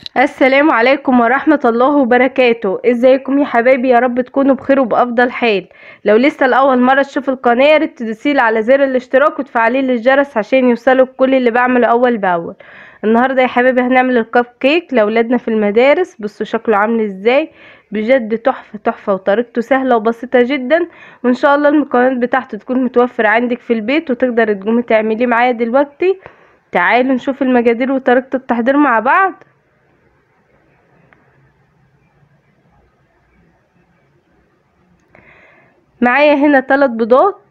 السلام عليكم ورحمة الله وبركاته ازيكم يا حبايبي يا رب تكونوا بخير وبأفضل حال لو لسه لأول مرة تشوف القناة يا ريت تدوسيلي على زر الاشتراك وتفعلي لي الجرس عشان يوصلك كل اللي بعمله أول بأول النهاردة يا حبايبي هنعمل الكب كيك لأولادنا في المدارس بصوا شكله عامل ازاي بجد تحفة تحفة وطريقته سهلة وبسيطة جدا وان شاء الله المكونات بتاعته تكون متوفرة عندك في البيت وتقدر تقومي تعمليه معايا دلوقتي تعالوا نشوف المقادير وطريقة التحضير مع بعض معايا هنا ثلاث بيضات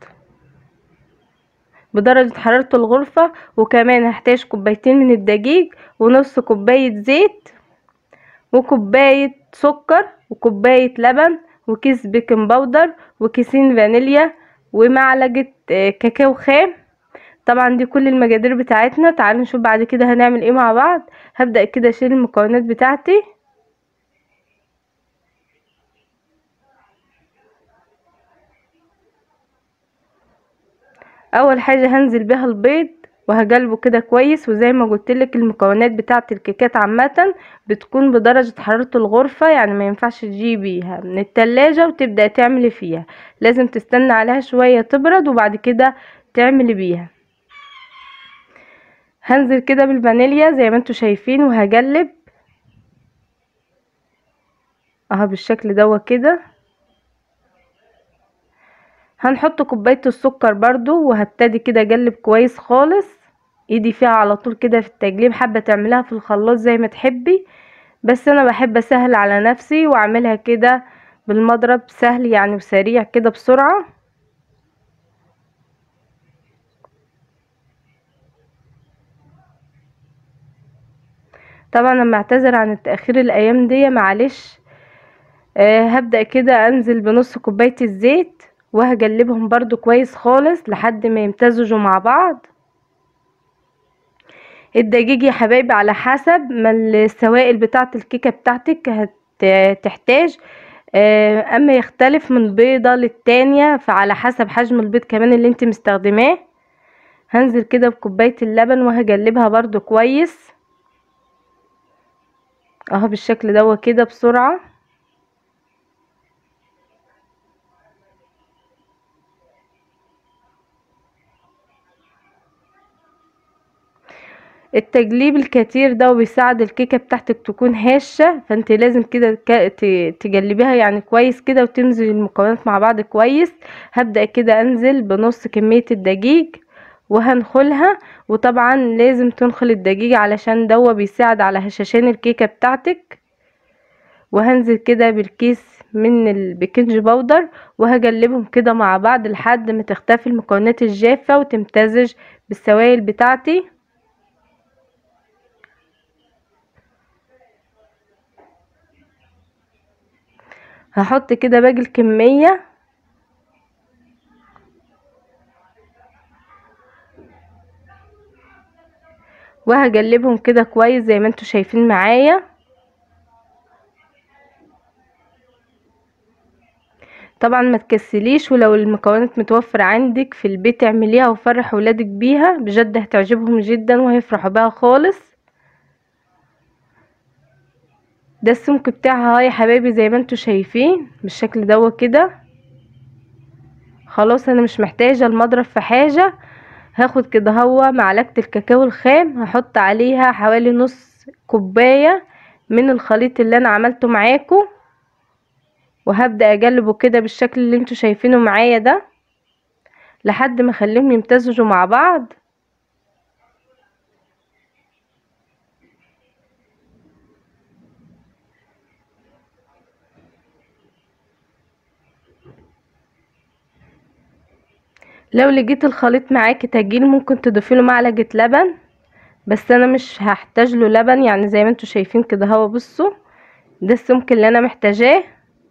بدرجة حرارة الغرفة وكمان هحتاج كوبايتين من الدقيق ونص كوباية زيت وكوباية سكر وكوباية لبن وكيس بيكنج باودر وكيسين فانيليا ومعلقة كاكاو خام طبعا دي كل المقادير بتاعتنا تعالوا نشوف بعد كده هنعمل ايه مع بعض هبدأ كده اشيل المكونات بتاعتي اول حاجه هنزل بيها البيض وهقلبه كده كويس وزي ما قلت لك المكونات بتاعه الكيكات عامه بتكون بدرجه حراره الغرفه يعني ما ينفعش تجيبيها من التلاجة وتبدا تعملي فيها لازم تستنى عليها شويه تبرد وبعد كده تعملي بيها هنزل كده بالفانيليا زي ما انتوا شايفين وهقلب اهو بالشكل دوت كده هنحط كوباية السكر برضو وهبتدي كده اقلب كويس خالص ايدي فيها على طول كده في التقليب حابة تعملها في الخلاط زي ما تحبي بس انا بحب اسهل على نفسي واعملها كده بالمضرب سهل يعني وسريع كده بسرعة طبعا لما اعتذر عن التأخير الايام دي معلش أه هبدأ كده انزل بنص كوباية الزيت وهقلبهم برضو كويس خالص لحد ما يمتزجوا مع بعض الدقيق يا حبايبي على حسب ما السوائل بتاعه الكيكه بتاعتك هتحتاج اما يختلف من بيضه للتانية فعلى حسب حجم البيض كمان اللي انت مستخدماه هنزل كده بكوبايه اللبن وهقلبها برضو كويس اهو بالشكل دوت كده بسرعه التجليب الكتير ده وبيساعد الكيكه بتاعتك تكون هشه فانت لازم كده تجلبيها يعني كويس كده وتمزج المكونات مع بعض كويس هبدا كده انزل بنص كميه الدقيق وهنخلها وطبعا لازم تنخل الدقيق علشان دوا بيساعد على هشاشان الكيكه بتاعتك وهنزل كده بالكيس من البيكنج باودر وهقلبهم كده مع بعض لحد ما تختفي المكونات الجافه وتمتزج بالسوائل بتاعتي هحط كده باقي الكمية وهقلبهم كده كويس زي ما انتوا شايفين معايا طبعا ما تكسليش ولو المكونات متوفرة عندك في البيت اعمليها وفرح ولادك بيها بجد هتعجبهم جدا وهيفرحوا بيها خالص ده السمك بتاعها يا حبايبي زي ما انتوا شايفين بالشكل دوت كده خلاص انا مش محتاجه المضرب في حاجه هاخد كده هو معلقه الكاكاو الخام هحط عليها حوالي نص كوبايه من الخليط اللي انا عملته معاكم وهبدا اقلبه كده بالشكل اللي انتوا شايفينه معايا ده لحد ما اخليهم يمتزجوا مع بعض لو لقيت الخليط معاكي تجيل ممكن تضيفي له معلقه لبن بس انا مش هحتاج له لبن يعني زي ما انتوا شايفين كده هو بصوا ده السمك اللي انا محتاجاه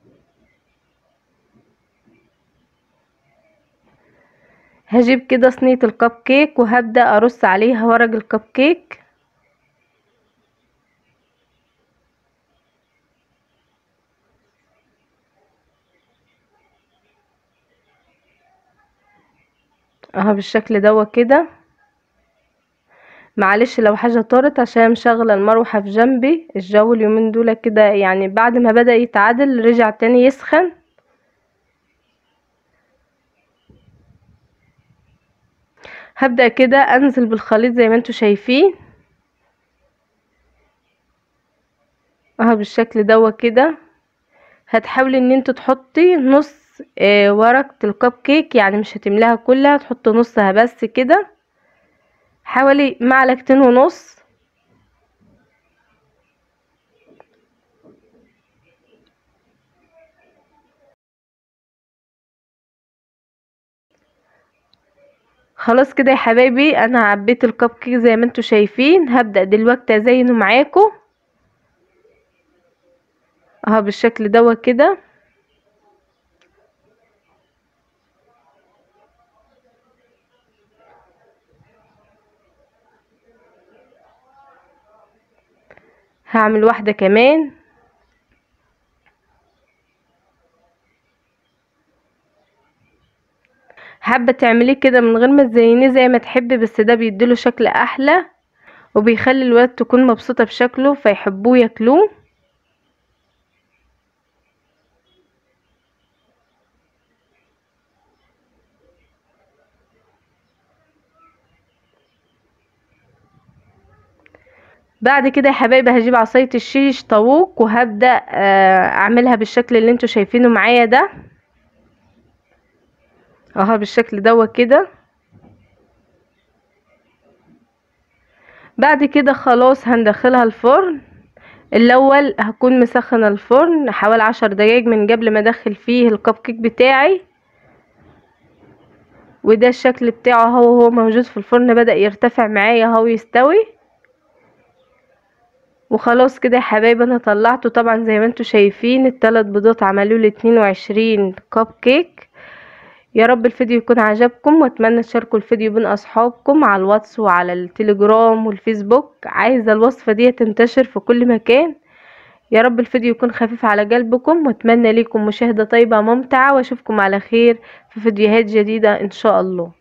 هجيب كده صينيه الكب كيك وهبدا ارص عليها ورق الكب كيك اهو بالشكل دوت كده معلش لو حاجة طارت عشان مشغلة المروحة في جنبي الجو اليومين دول كده يعني بعد ما بدأ يتعادل رجع تاني يسخن هبدأ كده انزل بالخليط زي ما انتوا شايفين اهو بالشكل دوت كده هتحاولي ان انتوا تحطي نص آه ورقة الكب كيك يعني مش هتملاها كلها تحط نصها بس كده حوالي معلقتين ونص خلاص كده يا حبايبي انا عبيت الكب كيك زي ما انتوا شايفين هبدأ دلوقتي ازينه معاكم اهو بالشكل دوت كده هعمل واحدة كمان حابة تعمليه كده من غير ما تزينيه زي ما تحبي بس ده بيديله شكل احلى وبيخلي الولاد تكون مبسوطة بشكله فيحبوه ياكلوه بعد كده يا حبايبي هجيب عصاية الشيش طاووق وهبدأ اعملها بالشكل اللي انتوا شايفينه معايا ده اهو بالشكل دوت كده بعد كده خلاص هندخلها الفرن الاول هكون مسخنه الفرن حوالي عشر دقايق من قبل ما ادخل فيه الكب كيك بتاعي وده الشكل بتاعه هو هو موجود في الفرن بدأ يرتفع معايا اهو يستوي وخلاص كده يا حبايبي انا طلعته طبعا زي ما انتوا شايفين الثلاث بيضات عملوا لي 22 كب كيك يا رب الفيديو يكون عجبكم واتمنى تشاركوا الفيديو بين اصحابكم على الواتس وعلى التليجرام والفيسبوك عايزه الوصفه دي تنتشر في كل مكان يا رب الفيديو يكون خفيف على قلبكم واتمنى ليكم مشاهده طيبه ممتعه واشوفكم على خير في فيديوهات جديده ان شاء الله